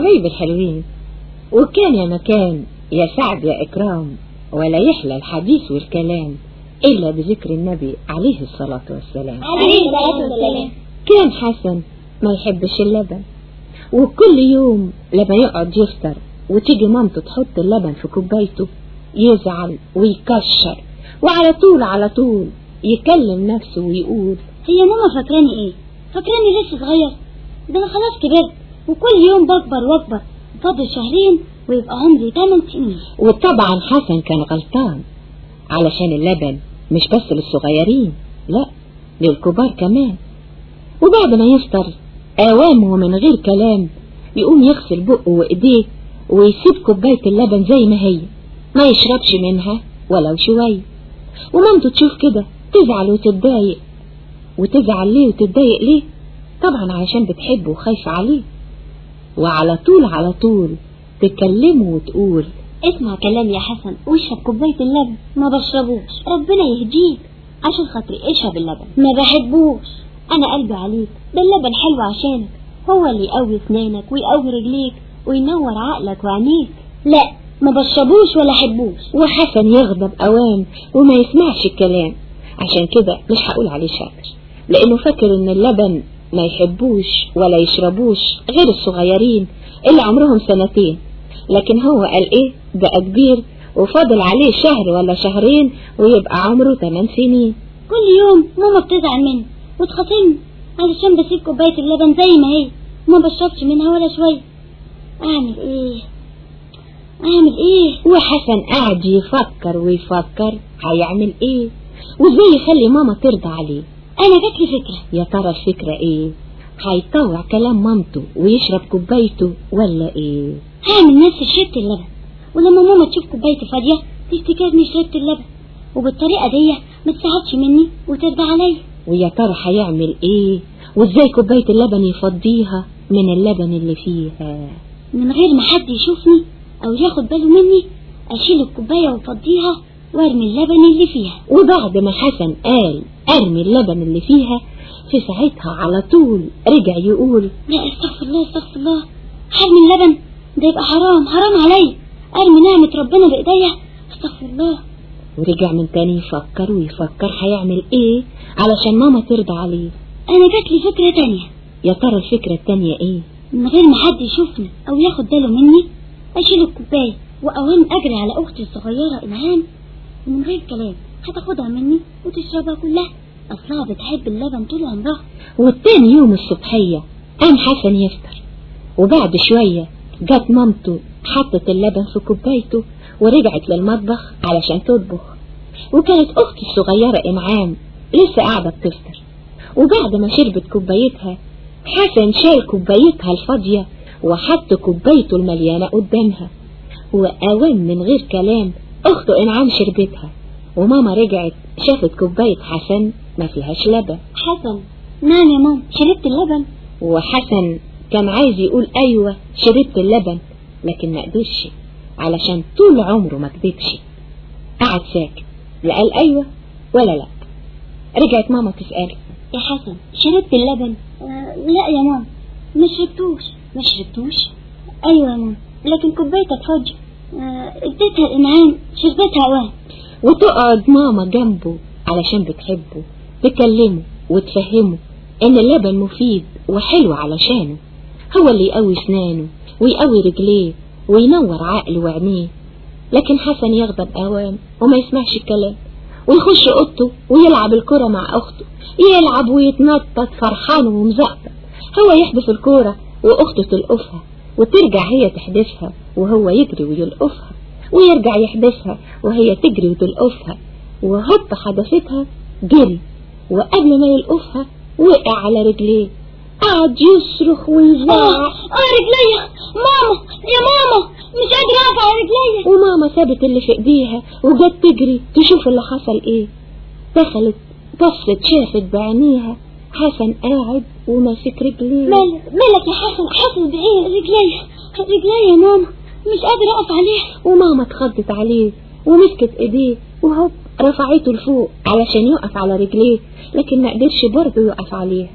حبايب الحلوين وكان يا مكان يا سعد يا إكرام ولا يحلى الحديث والكلام إلا بذكر النبي عليه الصلاة والسلام عليه الصلاة والسلام كان حسن ما يحبش اللبن وكل يوم لما يقعد يفطر وتيجي مامته تحط اللبن في كوبايته يزعل ويكشر وعلى طول على طول يكلم نفسه ويقول هي ماما فاكراني ايه فاكراني لسه صغير ده انا خلاص كبرت وكل يوم بكبر واكبر فاضل شهرين ويبقى عمري 8 سنين وطبعا حسن كان غلطان علشان اللبن مش بس للصغيرين لا للكبار كمان وبعد ما يفطر اوامه من غير كلام يقوم يغسل بقه وايديه ويسيب كوباية اللبن زي ما هي ما يشربش منها ولو شوية ومامته تشوف كده تزعل وتتضايق وتزعل ليه وتتضايق ليه طبعا علشان بتحبه وخايفة عليه وعلى طول على طول تكلمه وتقول اسمع كلام يا حسن واشرب كوباية اللبن ما بشربوش ربنا يهديك عشان خاطري اشرب اللبن ما بحبوش انا قلبي عليك ده اللبن حلو عشانك هو اللي يقوي اسنانك ويقوي رجليك وينور عقلك وعينيك لا ما بشربوش ولا احبوش وحسن يغضب اوام وما يسمعش الكلام عشان كده مش هقول عليه شاطر لانه فاكر ان اللبن ما يحبوش ولا يشربوش غير الصغيرين اللي عمرهم سنتين لكن هو قال ايه بقى كبير وفاضل عليه شهر ولا شهرين ويبقى عمره 8 سنين كل يوم ماما بتزعل مني وتخاصمني علشان بسيب كوباية اللبن زي ما هي ما بشربش منها ولا شوية اعمل ايه اعمل ايه وحسن قاعد يفكر ويفكر هيعمل ايه وازاي يخلي ماما ترضى عليه انا جات لي فكرة يا ترى الفكرة ايه هيطوع كلام مامته ويشرب كوبايته ولا ايه هعمل نفسي شربت اللبن ولما ماما تشوف كوبايتي فاضية تفتكرني شربت اللبن وبالطريقة دي ما تزعلش مني وترضى عليا ويا ترى هيعمل ايه وازاي كوباية اللبن يفضيها من اللبن اللي فيها من غير ما حد يشوفني او ياخد باله مني اشيل الكوباية وافضيها وارمي اللبن اللي فيها وبعد ما حسن قال ارمي اللبن اللي فيها في ساعتها على طول رجع يقول لا استغفر الله استغفر الله حرمي اللبن ده يبقى حرام حرام عليا ارمي نعمة ربنا بايديا استغفر الله ورجع من تاني يفكر ويفكر هيعمل ايه علشان ماما ترضى عليه انا جات لي فكرة تانية يا ترى الفكرة التانية ايه من غير ما حد يشوفني او ياخد باله مني اشيل الكوباية واوام اجري على اختي الصغيرة انعام ومن غير كلام هتاخدها مني وتشربها كلها اصلها بتحب اللبن طول عمرها والتاني يوم الصبحية قام حسن يفطر وبعد شوية جت مامته حطت اللبن في كوبايته ورجعت للمطبخ علشان تطبخ وكانت اختي الصغيرة انعام لسه قاعدة بتفطر وبعد ما شربت كوبايتها حسن شال كوبايتها الفاضية وحط كوبايته المليانة قدامها وأوان من غير كلام أخته إنعام شربتها وماما رجعت شافت كوباية حسن ما فيهاش لبن حسن نعم يا ماما شربت اللبن وحسن كان عايز يقول أيوة شربت اللبن لكن ما قدرش علشان طول عمره ما كدبش قعد ساكت لا قال أيوة ولا لا رجعت ماما تسأله يا حسن شربت اللبن آه لا يا ماما ما شربتوش ما شربتوش ايوه يا ماما لكن كوبايتك فاضية آه اديتها الانعام شربتها اوان وتقعد ماما جنبه علشان بتحبه تكلمه وتفهمه ان اللبن مفيد وحلو علشانه هو اللي يقوي اسنانه ويقوي رجليه وينور عقله وعينيه لكن حسن يغضب اوام وما يسمعش الكلام ويخش اوضته ويلعب الكرة مع اخته يلعب ويتنطط فرحان ومزقطط هو يحدف الكورة واخته تلقفها وترجع هي تحدفها وهو يجري ويلقفها ويرجع يحدفها وهي تجري وتلقفها وهوب حدفتها جري وقبل ما يلقفها وقع على رجليه قعد يصرخ ويزعق اه اه رجليا ماما يا ماما مش قادرة اقف على رجليا وماما سابت اللي في ايديها وجت تجري تشوف اللي حصل ايه دخلت بصت شافت بعينيها حسن قاعد وماسك رجليه مالك مالك يا حسن حسن بايه رجليا رجليا يا ماما مش قادرة اقف عليها وماما اتخضت عليه ومسكت ايديه وهوب رفعته لفوق علشان يقف على رجليه لكن ما قدرش برضه يقف عليها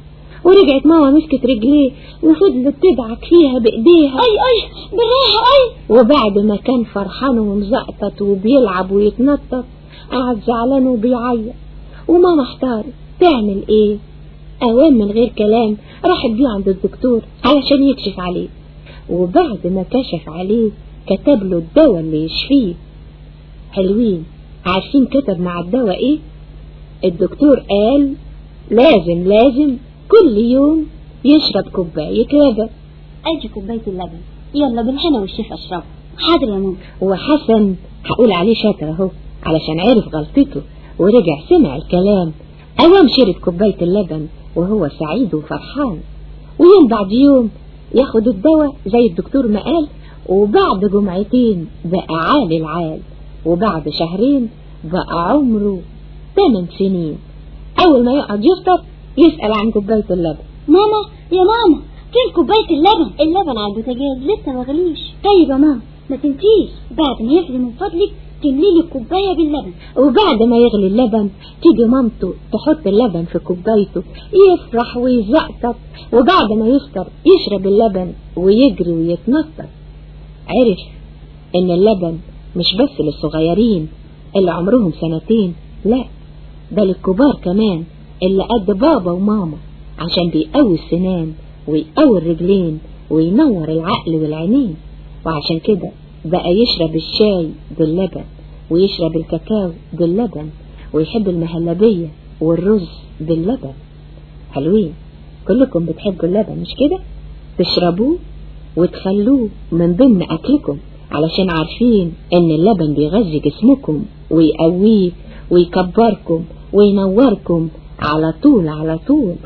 ورجعت ماما مسكت رجليه وفضلت تدعك فيها بايديها اي اي بالراحة اي وبعد ما كان فرحان ومزقطط وبيلعب ويتنطط قعد زعلان وبيعيط وماما احتارت تعمل ايه اوام من غير كلام راحت بيه عند الدكتور علشان يكشف عليه وبعد ما كشف عليه كتب له الدواء اللي يشفيه حلوين عارفين كتب مع الدواء ايه الدكتور قال لازم لازم كل يوم يشرب كوباية لبن ادي كوباية اللبن يلا بالهنا والشفا اشربها حاضر يا ماما وحسن هقول عليه شاطر اهو علشان عرف غلطته ورجع سمع الكلام قوام شرب كوباية اللبن وهو سعيد وفرحان ويوم بعد يوم ياخد الدواء زي الدكتور ما قال وبعد جمعتين بقى عالي العال وبعد شهرين بقى عمره 8 سنين أول ما يقعد يفطر يسأل عن كوباية اللبن ماما يا ماما فين كوباية اللبن اللبن على البوتاجاز لسه ما غليش طيب يا ماما ما تنسيش بعد ما يغلي من فضلك تملي لي الكوباية باللبن وبعد ما يغلي اللبن تيجي مامته تحط اللبن في كوبايته يفرح ويزقطط وبعد ما يفطر يشرب اللبن ويجري ويتنطط عرف ان اللبن مش بس للصغيرين اللي عمرهم سنتين لا ده للكبار كمان اللي قد بابا وماما عشان بيقوي السنان ويقوي الرجلين وينور العقل والعينين وعشان كده بقى يشرب الشاي باللبن ويشرب الكاكاو باللبن ويحب المهلبية والرز باللبن حلوين كلكم بتحبوا اللبن مش كده تشربوه وتخلوه من ضمن أكلكم علشان عارفين ان اللبن بيغذي جسمكم ويقويه ويكبركم وينوركم على طول على طول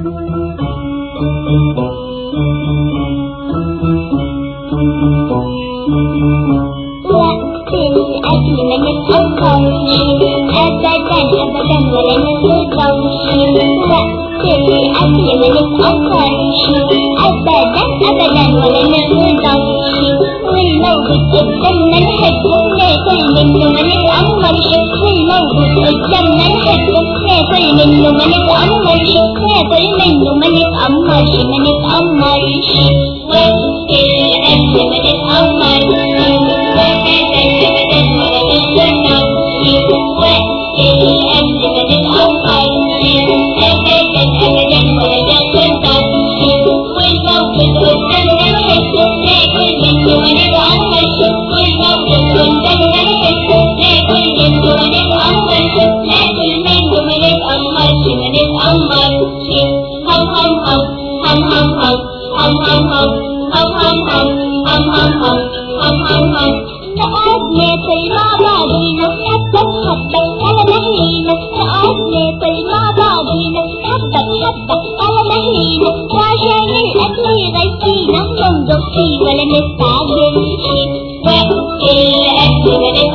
وقت الأكل ما نتأخرش أبدا أبدا ولا نتغوش وقت الأكل ما نتأخرش أبدا أبدا ولا نتغوش والموجود قدامنا نحبه ناكل منه ما نتأمرش والموجود قدامنا نحبه ناكل منه ما نتأمرش ناكل منه ما نتأمرش ما نتأمرش وقت الأكل ما نتأمرش نقعد ناكل مع بعضينا حبة حبة على مهلينا نقعد ناكل مع بعضينا حبة حبة على مهلينا وعشان الأكل يغذينا ننضف فيه ولا نستعجلش وقت الأكل ما